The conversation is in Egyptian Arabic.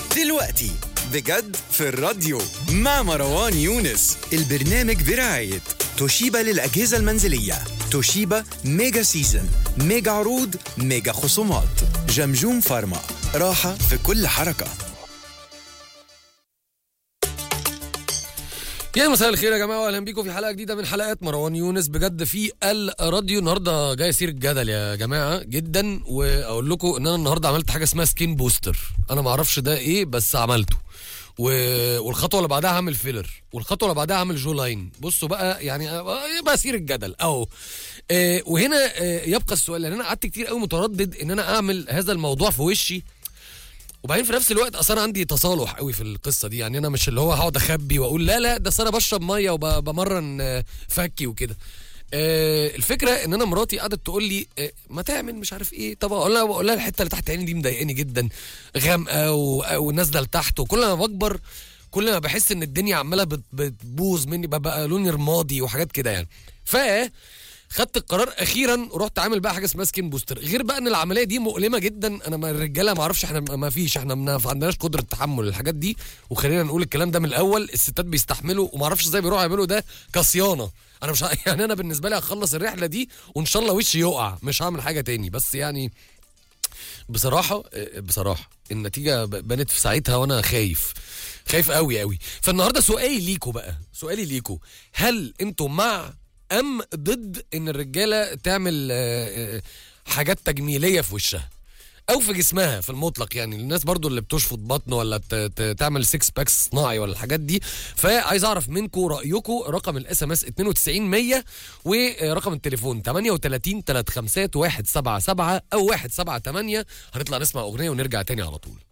دلوقتي بجد في الراديو مع مروان يونس البرنامج برعاية توشيبا للأجهزة المنزلية توشيبا ميجا سيزن ميجا عروض ميجا خصومات جمجوم فارما راحة في كل حركة يا مساء الخير يا جماعه واهلا بيكم في حلقه جديده من حلقات مروان يونس بجد في الراديو النهارده جاي سير الجدل يا جماعه جدا واقول لكم ان انا النهارده عملت حاجه اسمها سكين بوستر انا ما اعرفش ده ايه بس عملته و... والخطوه اللي بعدها هعمل فيلر والخطوه اللي بعدها هعمل جو لاين بصوا بقى يعني يبقى سير الجدل اهو آه وهنا آه يبقى السؤال لان انا قعدت كتير قوي متردد ان انا اعمل هذا الموضوع في وشي وبعدين في نفس الوقت اصل انا عندي تصالح قوي في القصه دي يعني انا مش اللي هو هقعد اخبي واقول لا لا ده أصل انا بشرب ميه وبمرن آه، فكي وكده آه، الفكره ان انا مراتي قعدت تقول لي آه، ما تعمل مش عارف ايه طب اقول لها اقول لها الحته اللي تحت عيني دي مضايقاني جدا غامقه و- ونازله لتحت وكل ما بكبر كل ما بحس ان الدنيا عماله بت- بتبوظ مني ببقى لوني رمادي وحاجات كده يعني ف خدت القرار اخيرا ورحت عامل بقى حاجه اسمها سكين بوستر غير بقى ان العمليه دي مؤلمه جدا انا ما الرجاله ما اعرفش احنا ما فيش احنا ما عندناش قدره تحمل الحاجات دي وخلينا نقول الكلام ده من الاول الستات بيستحملوا وما اعرفش ازاي بيروحوا يعملوا ده كصيانه انا مش ه- يعني انا بالنسبه لي هخلص الرحله دي وان شاء الله وشي يقع مش هعمل حاجه تاني بس يعني بصراحه آه، بصراحه النتيجه ب- بانت في ساعتها وانا خايف خايف قوي قوي فالنهارده سؤالي ليكوا بقى سؤالي ليكوا هل انتوا مع ام ضد ان الرجاله تعمل آه، آه، حاجات تجميليه في وشها او في جسمها في المطلق يعني الناس برضو اللي بتشفط بطن ولا ت- ت- تعمل سكس باكس صناعي ولا الحاجات دي فعايز اعرف منكم رايكم رقم الاس ام اس 92100 ورقم التليفون 38 35 177 او 178 هنطلع نسمع اغنيه ونرجع تاني على طول